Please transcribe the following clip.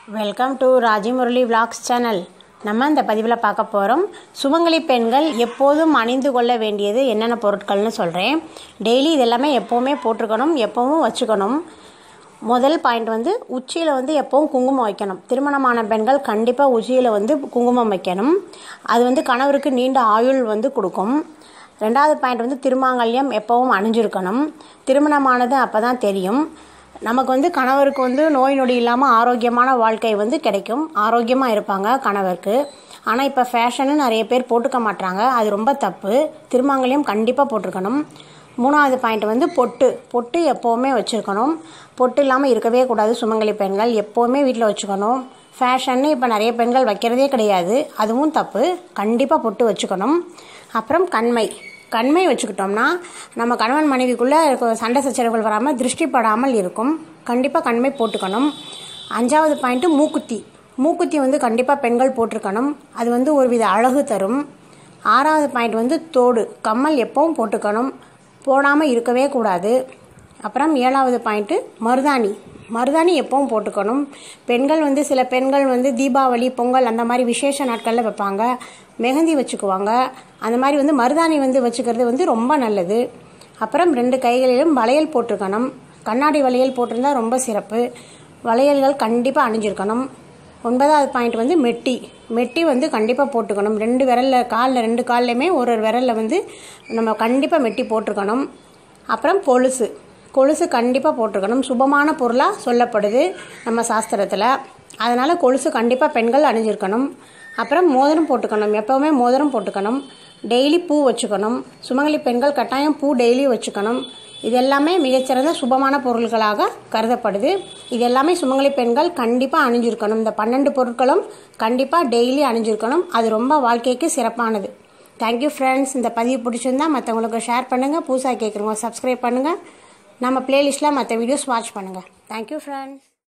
welcome to Raji Murali vlogs channel நம்ம இந்த பதிவில் பார்க்க போகிறோம் சுமங்கலி பெண்கள் எப்போதும் அணிந்து கொள்ள வேண்டியது என்னென்ன பொருட்கள்னு சொல்கிறேன் டெய்லி இதெல்லாமே எப்போவுமே போட்டிருக்கணும் எப்போவும் வச்சுக்கணும் முதல் பாயிண்ட் வந்து உச்சியில் வந்து எப்போவும் குங்குமம் வைக்கணும் திருமணமான பெண்கள் கண்டிப்பாக உச்சியில் வந்து குங்குமம் வைக்கணும் அது வந்து கணவருக்கு நீண்ட ஆயுள் வந்து கொடுக்கும் ரெண்டாவது பாயிண்ட் வந்து திருமாங்கல்யம் எப்போவும் அணிஞ்சிருக்கணும் திருமணமானது அப்போ தான் தெரியும் நமக்கு வந்து கணவருக்கு வந்து நோய் நொடி இல்லாமல் ஆரோக்கியமான வாழ்க்கை வந்து கிடைக்கும் ஆரோக்கியமாக இருப்பாங்க கணவருக்கு ஆனால் இப்போ ஃபேஷனு நிறைய பேர் போட்டுக்க மாட்டாங்க அது ரொம்ப தப்பு திருமாங்கல்யம் கண்டிப்பாக போட்டிருக்கணும் மூணாவது பாயிண்ட் வந்து பொட்டு பொட்டு எப்போவுமே வச்சுருக்கணும் பொட்டு இல்லாமல் இருக்கவே கூடாது சுமங்கலி பெண்கள் எப்போவுமே வீட்டில் வச்சுக்கணும் ஃபேஷன்னு இப்போ நிறைய பெண்கள் வைக்கிறதே கிடையாது அதுவும் தப்பு கண்டிப்பாக பொட்டு வச்சுக்கணும் அப்புறம் கண்மை கண்மை வச்சுக்கிட்டோம்னா நம்ம கணவன் மனைவிக்குள்ளே சண்டை சச்சரவுகள் வராமல் திருஷ்டி படாமல் இருக்கும் கண்டிப்பாக கண்மை போட்டுக்கணும் அஞ்சாவது பாயிண்ட்டு மூக்குத்தி மூக்குத்தி வந்து கண்டிப்பாக பெண்கள் போட்டிருக்கணும் அது வந்து ஒரு வித அழகு தரும் ஆறாவது பாயிண்ட் வந்து தோடு கம்மல் எப்பவும் போட்டுக்கணும் போடாமல் இருக்கவே கூடாது அப்புறம் ஏழாவது பாயிண்ட்டு மருதாணி மருதாணி எப்பவும் போட்டுக்கணும் பெண்கள் வந்து சில பெண்கள் வந்து தீபாவளி பொங்கல் அந்த மாதிரி விசேஷ நாட்களில் வைப்பாங்க மெஹந்தி வச்சுக்குவாங்க அந்த மாதிரி வந்து மருதாணி வந்து வச்சுக்கிறது வந்து ரொம்ப நல்லது அப்புறம் ரெண்டு கைகளிலும் வளையல் போட்டிருக்கணும் கண்ணாடி வளையல் போட்டிருந்தா ரொம்ப சிறப்பு வளையல்கள் கண்டிப்பாக அணிஞ்சிருக்கணும் ஒன்பதாவது பாயிண்ட் வந்து மெட்டி மெட்டி வந்து கண்டிப்பாக போட்டுக்கணும் ரெண்டு விரலில் காலில் ரெண்டு கால்லையுமே ஒரு ஒரு விரலில் வந்து நம்ம கண்டிப்பாக மெட்டி போட்டிருக்கணும் அப்புறம் கொலுசு கொலுசு கண்டிப்பாக போட்டிருக்கணும் சுபமான பொருளாக சொல்லப்படுது நம்ம சாஸ்திரத்தில் அதனால் கொலுசு கண்டிப்பாக பெண்கள் அணிஞ்சிருக்கணும் அப்புறம் மோதிரம் போட்டுக்கணும் எப்போவுமே மோதிரம் போட்டுக்கணும் டெய்லி பூ வச்சுக்கணும் சுமங்கலி பெண்கள் கட்டாயம் பூ டெய்லி வச்சுக்கணும் இது எல்லாமே மிகச்சிறந்த சுபமான பொருள்களாக கருதப்படுது இது எல்லாமே சுமங்கலி பெண்கள் கண்டிப்பாக அணிஞ்சிருக்கணும் இந்த பன்னெண்டு பொருட்களும் கண்டிப்பாக டெய்லி அணிஞ்சிருக்கணும் அது ரொம்ப வாழ்க்கைக்கு சிறப்பானது தேங்க்யூ ஃப்ரெண்ட்ஸ் இந்த பதிவு பிடிச்சிருந்தா மற்றவங்களுக்கு ஷேர் பண்ணுங்கள் புதுசாக கேட்குறவங்க சப்ஸ்கிரைப் பண்ணுங்கள் நம்ம பிளேலிஸ்ட்டில் மற்ற வீடியோஸ் வாட்ச் பண்ணுங்கள் தேங்க்யூ ஃப்ரெண்ட்ஸ்